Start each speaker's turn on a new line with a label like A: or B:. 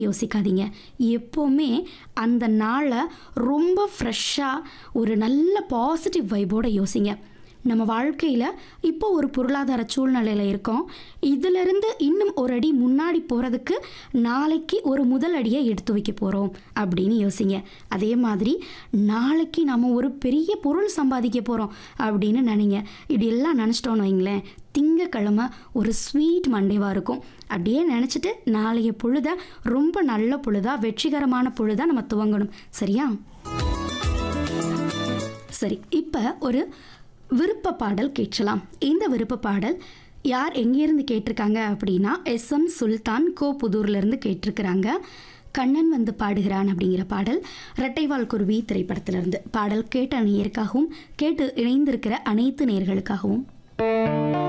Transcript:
A: யோசிக்காதீங்க எப்போவுமே அந்த நாளை ரொம்ப ஃப்ரெஷ்ஷாக ஒரு நல்ல பாசிட்டிவ் வைபோட யோசிங்க நம்ம வாழ்க்கையில் இப்போ ஒரு பொருளாதார சூழ்நிலையில் இருக்கோம் இதிலிருந்து இன்னும் ஒரு அடி முன்னாடி போகிறதுக்கு நாளைக்கு ஒரு முதல் அடியை எடுத்து வைக்க போகிறோம் அப்படின்னு யோசிங்க அதே மாதிரி நாளைக்கு நம்ம ஒரு பெரிய பொருள் சம்பாதிக்க போகிறோம் அப்படின்னு நினைங்க இப்படி எல்லாம் நினச்சிட்டோன்னு வைங்களேன் திங்கக்கிழமை ஒரு ஸ்வீட் மண்டேவாக இருக்கும் அப்படியே நினச்சிட்டு நாளைய பொழுத ரொம்ப நல்ல பொழுதா வெற்றிகரமான பொழுதா நம்ம துவங்கணும் சரியா சரி இப்போ ஒரு விருப்ப பாடல் கேட்கலாம் இந்த விருப்ப பாடல் யார் எங்கேருந்து கேட்டிருக்காங்க அப்படின்னா எஸ் எம் சுல்தான் கோபுதூர்லேருந்து கேட்டிருக்கிறாங்க கண்ணன் வந்து பாடுகிறான் அப்படிங்கிற பாடல் இரட்டைவால் குருவி திரைப்படத்திலிருந்து பாடல் கேட்ட நேயருக்காகவும் கேட்டு இணைந்திருக்கிற அனைத்து நேயர்களுக்காகவும்